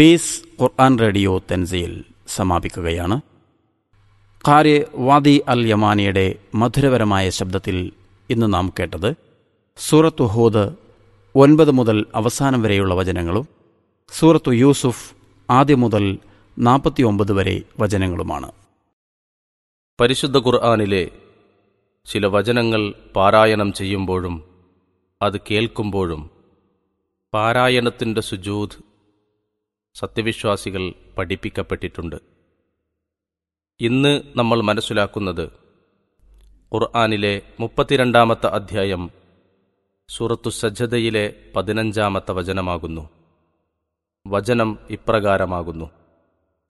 piece ഖുർആൻ radio തെൻസയിൽ സമാപിക്കുകയാണ് ഖാരി വാദി അൽ യമാനിയുടെ മധുരപരമായ ശബ്ദത്തിൽ ഇന്ന് നാം കേട്ടത് സൂറത്തു ഹൂദ് ഒൻപത് മുതൽ അവസാനം വരെയുള്ള വചനങ്ങളും സൂറത്തു യൂസുഫ് ആദ്യം മുതൽ നാൽപ്പത്തിയൊമ്പത് വരെ വചനങ്ങളുമാണ് പരിശുദ്ധ ഖുർആാനിലെ ചില വചനങ്ങൾ പാരായണം ചെയ്യുമ്പോഴും അത് കേൾക്കുമ്പോഴും പാരായണത്തിൻ്റെ സുജൂദ് സത്യവിശ്വാസികൾ പഠിപ്പിക്കപ്പെട്ടിട്ടുണ്ട് ഇന്ന് നമ്മൾ മനസ്സിലാക്കുന്നത് ഖുർആാനിലെ മുപ്പത്തിരണ്ടാമത്തെ അധ്യായം സൂറത്തു സജ്ജതയിലെ പതിനഞ്ചാമത്തെ വചനമാകുന്നു വചനം ഇപ്രകാരമാകുന്നു